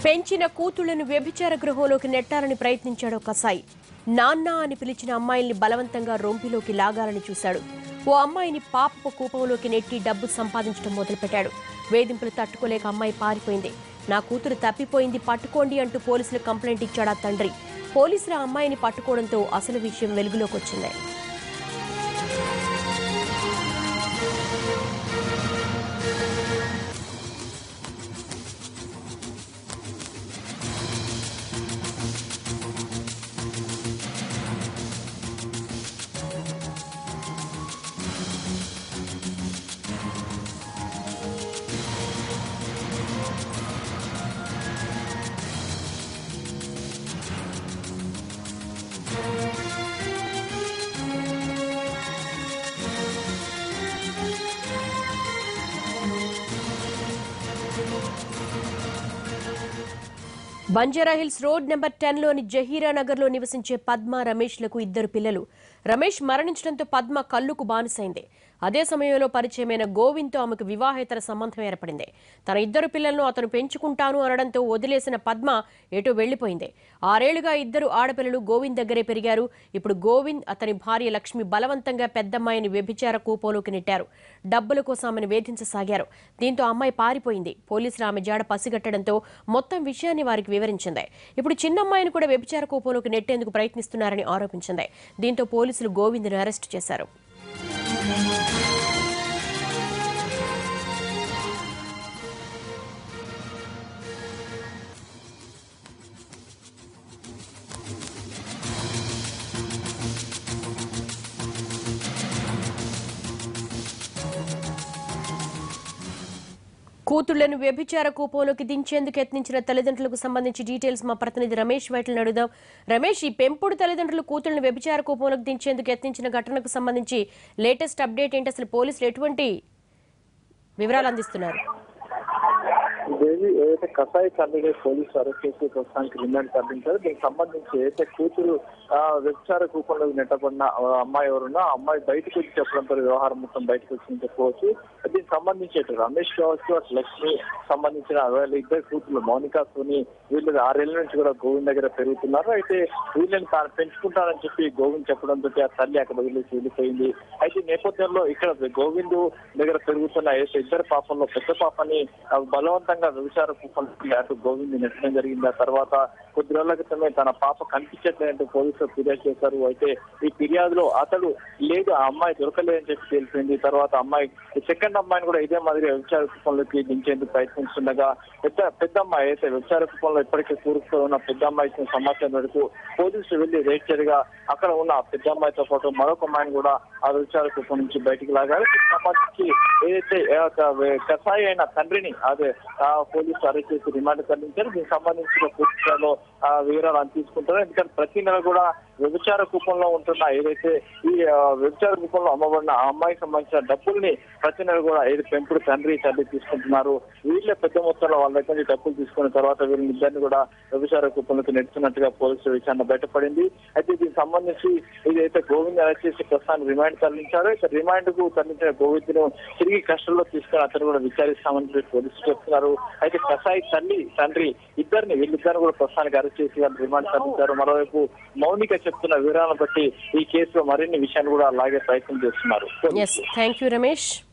పెంచిన కూతుళ్లను వ్యభిచార గృహంలోకి నెట్టాలని ప్రయత్నించాడు కసాయి నాన్న అని పిలిచిన అమ్మాయిల్ని బలవంతంగా రొంపిలోకి లాగాలని చూశాడు ఓ అమ్మాయిని పాపపు కూపంలోకి నెట్టి డబ్బు సంపాదించడం మొదలుపెట్టాడు వేధింపులు తట్టుకోలేక అమ్మాయి పారిపోయింది నా కూతురు తప్పిపోయింది పట్టుకోండి అంటూ పోలీసులు కంప్లైంట్ ఇచ్చాడా తండ్రి పోలీసులు ఆ అమ్మాయిని పట్టుకోవడంతో అసలు విషయం వెలుగులోకి వచ్చింది బంజారాహిల్స్ రోడ్ నెంబర్ టెన్ లోని జహీరా నగర్ లో నివసించే పద్మ రమేష్ లకు ఇద్దరు పిల్లలు రమేష్ మరణించడంతో పద్మ కళ్ళుకు బానిసైంది అదే సమయంలో పరిచయమైన గోవింద్తో ఆమెకు వివాహేతర సంబంధం ఏర్పడింది తన ఇద్దరు పిల్లలను అతను పెంచుకుంటాను అనడంతో వదిలేసిన పద్మ ఎటో వెళ్లిపోయింది ఆరేళ్లుగా ఇద్దరు ఆడపిల్లలు గోవింద్ దగ్గరే పెరిగారు ఇప్పుడు గోవింద్ అతని భార్య లక్ష్మి బలవంతంగా పెద్దమ్మాయిని వ్యభిచార కూపంలోకి నెట్టారు డబ్బుల కోసం ఆమెను వేధించసాగారు దీంతో అమ్మాయి పారిపోయింది పోలీసులు ఆమె జాడ పసిగట్టడంతో మొత్తం విషయాన్ని వారికి వివరించింది ఇప్పుడు చిన్నమ్మాయిని కూడా వ్యభిచార కూపంలోకి నెట్టేందుకు ప్రయత్నిస్తున్నారని ఆరోపించింది దీంతో పోలీసులు గోవింద్ను అరెస్టు చేశారు కూతుళ్లను వ్యభిచార కూపంలోకి దించేందుకు యత్నించిన తల్లిదండ్రులకు సంబంధించి డీటెయిల్స్ మా ప్రతినిధి రమేష్ వైట్లను అడుగుదాం రమేష్ ఈ పెంపుడు తల్లిదండ్రులు కూతుళ్లను వ్యభిచార కూపంలోకి దించేందుకు యత్నించిన ఘటనకు సంబంధించి లేటెస్ట్ అప్డేట్ ఏంటి అసలు పోలీసులు ఎటువంటి వివరాలు అందిస్తున్నారు దేవి ఏదైతే కసాయి తల్లిని పోలీసులు అరెస్ట్ చేసి ప్రస్తుతానికి రిమాండ్ తరలించారు దీనికి సంబంధించి ఏదైతే కూతురు ఆ వ్యభిచార కూపంలో నెట్టబడిన ఆ అమ్మాయి ఎవరున్నా ఆ అమ్మాయి బయటకు వచ్చి చెప్పడంతో వ్యవహారం మొత్తం బయటకు వచ్చిందని చెప్పుకోవచ్చు దీనికి సంబంధించి అటు రమేష్ కావచ్చు అటు లక్ష్మి సంబంధించిన వీళ్ళ ఇద్దరు కూతురు మౌనిక సోని వీళ్ళు ఆరేళ్ల నుంచి కూడా గోవింద్ దగ్గర పెరుగుతున్నారు అయితే వీళ్ళని తాను పెంచుకుంటానని చెప్పి గోవింద్ చెప్పడంతో ఆ తల్లి అక్కడ వదిలేసి వెళ్ళిపోయింది అయితే ఈ నేపథ్యంలో ఇక్కడ గోవింద్ దగ్గర పెరుగుతున్న ఏదైతే ఇద్దరు పాపంలో పెద్ద పాపని ఆ, బలవంతంగా వ్యభిచార కూపంలోకి అటు గోవింద్ నెట్టడం జరిగింది ఆ తర్వాత కొద్ది రోజుల క్రితమే తన పాప కనిపించట్లేదంటూ పోలీసులు ఫిర్యాదు చేశారు అయితే ఈ ఫిర్యాదులో అతడు లేదు ఆ అమ్మాయి దొరకలేదని చెప్పి తెలిసింది తర్వాత అమ్మాయి సెకండ్ అమ్మాయిని కూడా ఇదే మాదిరి వ్యభిచార కుప్పంలోకి దించేందుకు ప్రయత్నిస్తుండగా పెద్ద పెద్ద అమ్మాయి అయితే వ్యభిచార కుప్పంలో ఇప్పటికే కూరుకుపోయి ఉన్న పెద్ద అమ్మాయి ఇచ్చిన సమాచారం మేరకు పోలీసులు వెళ్లి రేట్ చేయగా అక్కడ ఉన్న ఆ పెద్ద అమ్మాయితో పాటు మరొక అమ్మాయిని కూడా ఆ వ్యభిచార కుప్పం నుంచి బయటికి లాగారు దీనికి సంబంధించి ఏదైతే ఆ ఒక వే- కసాయి అయిన తండ్రిని అదే ఆ పోలీసులు అరెస్ట్ చేసి రిమాండ్ తరలించారు దీనికి సంబంధించిన పూర్తిలో ఆ వివరాలు అని తీసుకుంటారు ఎందుకంటే ప్రతి నెల కూడా వ్యభిచార కూపంలో ఉంటున్న ఏదైతే ఈ ఆ, వ్యభిచార కూపంలో అమ్మబడిన ఆ అమ్మాయికి సంబంధించిన డబ్బుల్ని ప్రతి నెల కూడా ఏది పెంపుడు తండ్రి తల్లి తీసుకుంటున్నారు వీళ్ళే పెద్ద మొత్తంలో వాళ్ళ దగ్గర నుంచి డబ్బులు తీసుకున్న తర్వాత వీళ్ళని ఇద్దరిని కూడా వ్యభిచార కూపంలోకి నెడుతున్నట్టుగా పోలీసుల విచారణ బయటపడింది అయితే దీనికి సంబంధించి ఇదైతే గోవింద్ అరెస్ట్ చేసి ప్రస్తుతానికి రిమాండ్ తరలించారు ఇక రిమాండ్ కు తరలించిన గోవింద్ ను తిరిగి కస్టడీలో తీసుకుని అతను కూడా విచారిస్తామని చెప్పి పోలీసులు చెప్తున్నారు అయితే కసాయి తల్లి తండ్రి ఇద్దరిని వీళ్ళిద్దరిని కూడా ప్రస్తుతానికి అరెస్ట్ చేసి వాళ్ళు రిమాండ్ తరలించారు మరోవైపు మౌనిక చెప్తున్న వివరాలను బట్టి ఈ కేసులో మరిన్ని విషయాలు కూడా అలాగే ప్రయత్నం చేస్తున్నారు ఎస్ థ్యాంక్ యూ రమేష్